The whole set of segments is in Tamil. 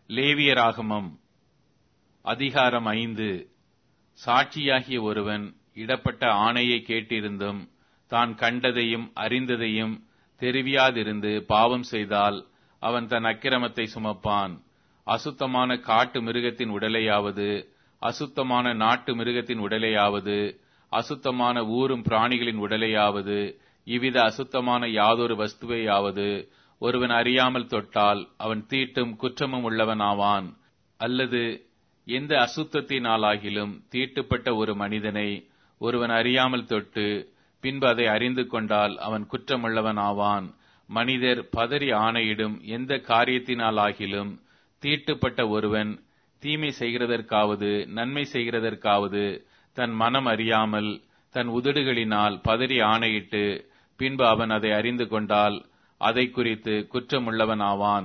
லேவியராகமம் அதிகாரம் ஐந்து சாட்சியாகிய ஒருவன் இடப்பட்ட ஆணையை கேட்டிருந்தும் தான் கண்டதையும் அறிந்ததையும் தெரிவியாதிருந்து பாவம் செய்தால் அவன் தன் அக்கிரமத்தை சுமப்பான் அசுத்தமான காட்டு மிருகத்தின் உடலையாவது அசுத்தமான நாட்டு மிருகத்தின் உடலையாவது அசுத்தமான ஊரும் பிராணிகளின் உடலையாவது இவ்வித அசுத்தமான யாதொரு வஸ்துவையாவது ஒருவன் அறியாமல் தொட்டால் அவன் தீட்டும் குற்றமும் உள்ளவனாவான் அல்லது எந்த அசுத்தத்தினாலாகிலும் தீட்டுப்பட்ட ஒரு மனிதனை ஒருவன் அறியாமல் தொட்டு பின்பு அதை அறிந்து கொண்டால் அவன் குற்றமுள்ளவன் ஆவான் மனிதர் பதறி ஆணையிடும் எந்த காரியத்தினாலாகிலும் தீட்டுப்பட்ட ஒருவன் தீமை செய்கிறதற்காவது நன்மை செய்கிறதற்காவது தன் மனம் அறியாமல் தன் உதடுகளினால் பதறி ஆணையிட்டு பின்பு அவன் அதை அறிந்து கொண்டால் அதை குறித்து குற்றமுள்ளவன் ஆவான்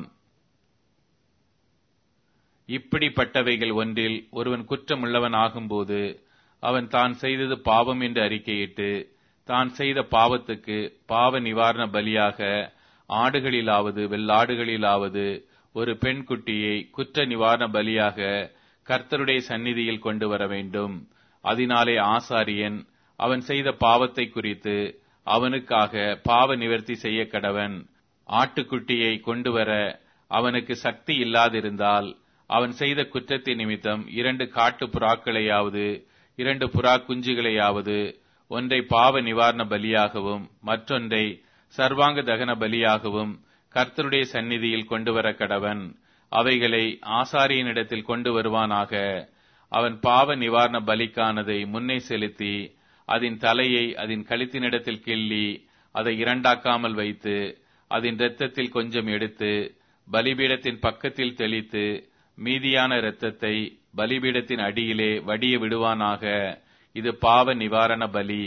இப்படிப்பட்டவைகள் ஒன்றில் ஒருவன் குற்றமுள்ளவன் ஆகும்போது அவன் தான் செய்தது பாவம் என்று அறிக்கையிட்டு தான் செய்த பாவத்துக்கு பாவ நிவாரண பலியாக ஆடுகளிலாவது வெள்ளாடுகளிலாவது ஒரு பெண் குட்டியை குற்ற நிவாரண பலியாக கர்த்தருடைய சந்நிதியில் கொண்டு வர வேண்டும் அதனாலே ஆசாரியன் அவன் செய்த பாவத்தை குறித்து அவனுக்காக பாவ நிவர்த்தி செய்ய கடவன் ஆட்டுக்குட்டியை கொண்டு வர அவனுக்கு சக்தி இல்லாதிருந்தால் அவன் செய்த குற்றத்தின் நிமித்தம் இரண்டு காட்டு புறாக்களையாவது இரண்டு புறா குஞ்சுகளையாவது ஒன்றை பாவ நிவாரண பலியாகவும் மற்றொன்றை சர்வாங்க தகன பலியாகவும் கர்த்தருடைய சந்நிதியில் கொண்டு வர கடவன் அவைகளை ஆசாரியனிடத்தில் கொண்டு வருவானாக அவன் பாவ நிவாரண பலிக்கானதை முன்னே செலுத்தி அதன் தலையை அதன் கழுத்தினிடத்தில் கிள்ளி அதை இரண்டாக்காமல் வைத்து அதன் இரத்தத்தில் கொஞ்சம் எடுத்து பலிபீடத்தின் பக்கத்தில் தெளித்து மீதியான இரத்தத்தை பலிபீடத்தின் அடியிலே வடிய விடுவானாக இது பாவ நிவாரண பலி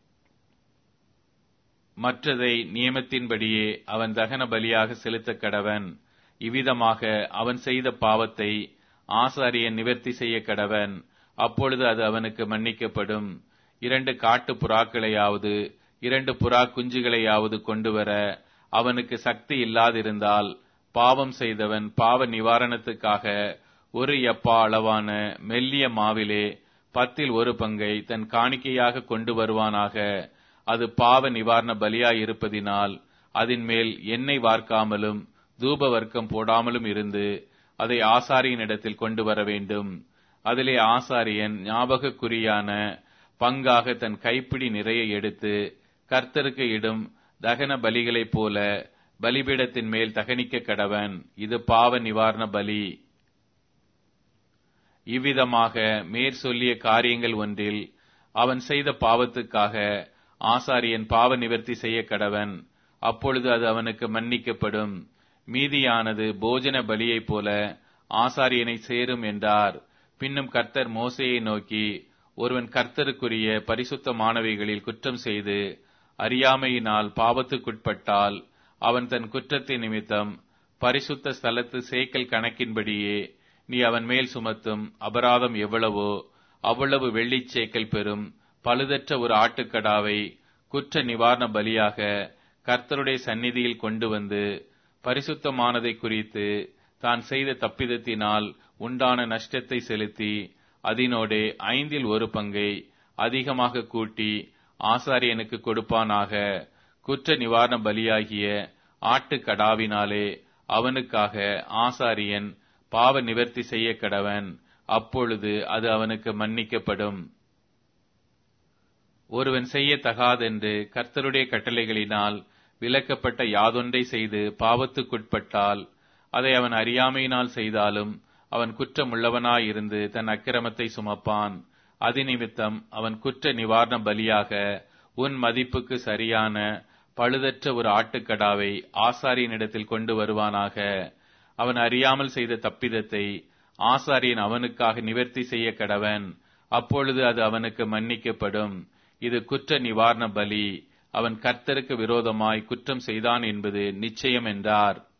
மற்றதை நியமத்தின்படியே அவன் தகன பலியாக செலுத்த கடவன் இவ்விதமாக அவன் செய்த பாவத்தை ஆசாரியன் நிவர்த்தி செய்ய கடவன் அப்பொழுது அது அவனுக்கு மன்னிக்கப்படும் இரண்டு காட்டு புறாக்களையாவது இரண்டு புறா குஞ்சுகளையாவது கொண்டு வர அவனுக்கு சக்தி இல்லாதிருந்தால் பாவம் செய்தவன் பாவ நிவாரணத்துக்காக ஒரு எப்பா அளவான மெல்லிய மாவிலே பத்தில் ஒரு பங்கை தன் காணிக்கையாக கொண்டு வருவானாக அது பாவ நிவாரண பலியாயிருப்பதினால் அதன் மேல் எண்ணெய் வார்க்காமலும் தூப வர்க்கம் போடாமலும் இருந்து அதை ஆசாரியனிடத்தில் கொண்டு வர வேண்டும் அதிலே ஆசாரியன் ஞாபகக்குறியான பங்காக தன் கைப்பிடி நிறைய எடுத்து கர்த்தருக்கு இடும் தகன பலிகளைப் போல பலிபீடத்தின் மேல் தகனிக்க கடவன் இது பாவ நிவாரண பலி இவ்விதமாக மேற் சொல்லிய காரியங்கள் ஒன்றில் அவன் செய்த பாவத்துக்காக ஆசாரியன் பாவ நிவர்த்தி செய்ய கடவன் அப்பொழுது அது அவனுக்கு மன்னிக்கப்படும் மீதியானது போஜன பலியைப் போல ஆசாரியனை சேரும் என்றார் பின்னும் கர்த்தர் மோசையை நோக்கி ஒருவன் கர்த்தருக்குரிய பரிசுத்தமானவைகளில் குற்றம் செய்து அறியாமையினால் பாவத்துக்குட்பட்டால் அவன் தன் குற்றத்தின் நிமித்தம் பரிசுத்த ஸ்தலத்து சேக்கல் கணக்கின்படியே நீ அவன் மேல் சுமத்தும் அபராதம் எவ்வளவோ அவ்வளவு வெள்ளிச் சேக்கல் பெறும் பழுதற்ற ஒரு ஆட்டுக்கடாவை குற்ற நிவாரண பலியாக கர்த்தருடைய சந்நிதியில் கொண்டு வந்து பரிசுத்தமானதை குறித்து தான் செய்த தப்பிதத்தினால் உண்டான நஷ்டத்தை செலுத்தி அதனோடே ஐந்தில் ஒரு பங்கை அதிகமாக கூட்டி ஆசாரியனுக்கு கொடுப்பானாக குற்ற நிவாரண பலியாகிய ஆட்டுக்கடாவினாலே அவனுக்காக ஆசாரியன் பாவ நிவர்த்தி செய்ய கடவன் அப்பொழுது அது அவனுக்கு மன்னிக்கப்படும் ஒருவன் செய்யத்தகாதென்று கர்த்தருடைய கட்டளைகளினால் விலக்கப்பட்ட யாதொன்றை செய்து பாவத்துக்குட்பட்டால் அதை அவன் அறியாமையினால் செய்தாலும் அவன் குற்றமுள்ளவனாயிருந்து தன் அக்கிரமத்தை சுமப்பான் அதிநிமித்தம் அவன் குற்ற நிவாரண பலியாக உன் மதிப்புக்கு சரியான பழுதற்ற ஒரு ஆட்டுக்கடாவை ஆசாரியனிடத்தில் கொண்டு வருவானாக அவன் அறியாமல் செய்த தப்பிதத்தை ஆசாரியன் அவனுக்காக நிவர்த்தி செய்ய கடவன் அப்பொழுது அது அவனுக்கு மன்னிக்கப்படும் இது குற்ற நிவாரண பலி அவன் கர்த்தருக்கு விரோதமாய் குற்றம் செய்தான் என்பது நிச்சயம் என்றார்